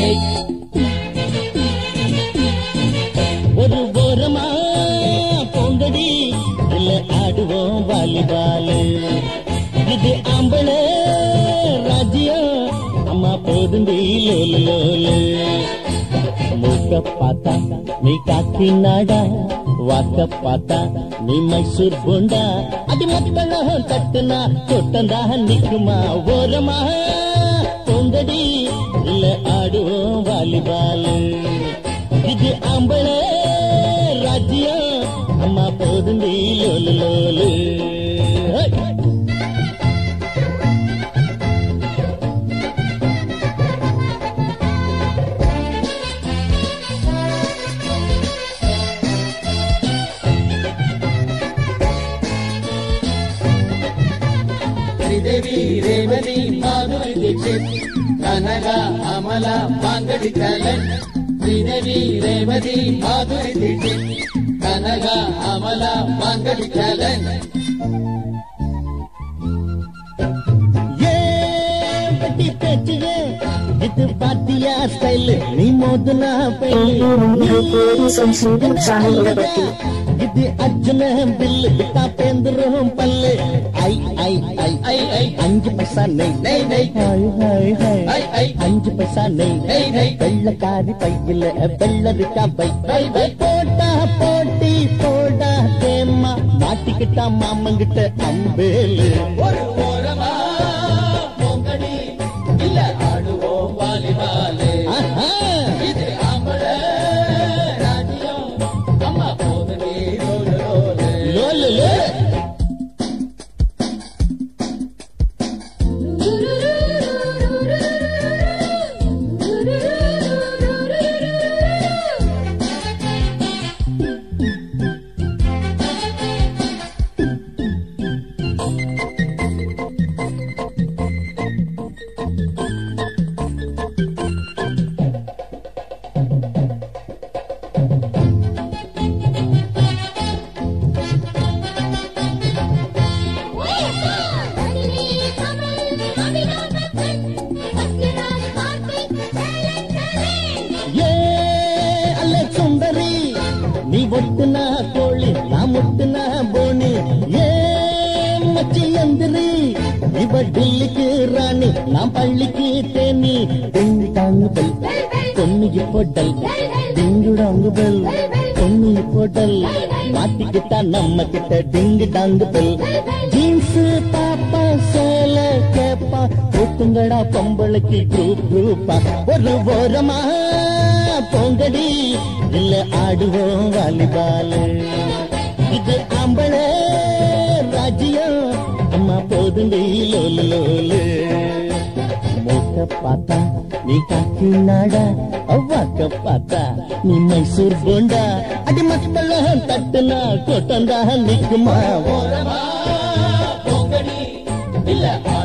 ஒரு ஓரமா பொங்கடி இல்ல ஆடுவோம் வாலிபால் இது ஆம்பளை ராஜ்யம் அம்மா போதுண்டி லோலு லோலு மூக்க பார்த்தா நீ காக்கி நாடா வாக்க பார்த்தா நீ மைசூர் போண்டா அது மத்தளம் தட்டுனா தொட்டந்தா நிக்குமா ஓரமா பொங்கடி இல்ல ஆடுவோம் வாலிபால் இது ஆம்பளை ராஜ்யம் அம்மா போதுண்டி லோலு லோலு ஹே! శ్రీదేవి రేవతి మాధురి దీక్షిత్ కనక అమల మాంగడి టాలెంట్ శ్రీదేవి రేవతి మాధురి దీక్షిత్ కనక అమల మాంగడి టాలెంట్ ஏன் பட்டி பேச்சுக இது பாத்தியா ஸ்டைல் நீ மோதுனா మీరు పేరు సంస్కృతి ఉత్సాహం ఉండబట్టి இது அர்ஜுன பில்லு விட்டா பேந்துரும் பல்லு ஐ ஐ ஐ ఐ ఐ அஞ்சு பைசா நெய் నై నై ஹாய் ஹாய் ஹாய் ஐ ஐ அஞ்சு பைசா நெய் நெய் நெய் வெள்ளக்காரி பையில வெள்ளரிக்கா பை பை, பை. போட்டா போட்டி போடா தேம்மா மாட்டிக்கிட்டா மாமங்கிட்ட அம்பேலு ஒரு ஓரமா பொங்கடி இல்ல ஆடுவோம் வாலிபாலே ஆஹா. இது ஆம்பள ராஜ்யம் அம்மா போது நீ ரோடு ரோடு லோலு லோலு ஏ அல்ல சுந்தரி நீ ஒட்டுனா கோழி நான் முட்டுனா போனி ஏ மச்சி எந்திரி இவ டில்லிக்கு ராணி நான் பள்ளிக்கு தேனி டிங் டாங் பெல் பொண்ணு இப்போட்டல் டிங்குடாங்கு பெல் பொண்ணு இப்போட்டல் மாட்டிக்கிட்டா நம்ம கிட்ட டிங்கு டாங்கு பெல் ஜீன்ஸ் பாப்பா சேல கேப்பா கூட்டுங்கடா பொம்பளைக்கு குரூப் குரூப்பா ஒரு ஓரமா பொங்கடி இல்ல ஆடுவோம் வாலிபால் இது ஆம்பளை ராஜ்யம் அம்மா போதுண்டி லோலு லோலு மூக்க பார்த்தா நீ காக்கி நாடா அவ்வாக்க பார்த்தா நீ மைசூர் போண்டா அடி மக்கள் தட்டுனா கொட்டந்தா நிக்குமா ஓரமா பொங்கடி இல்ல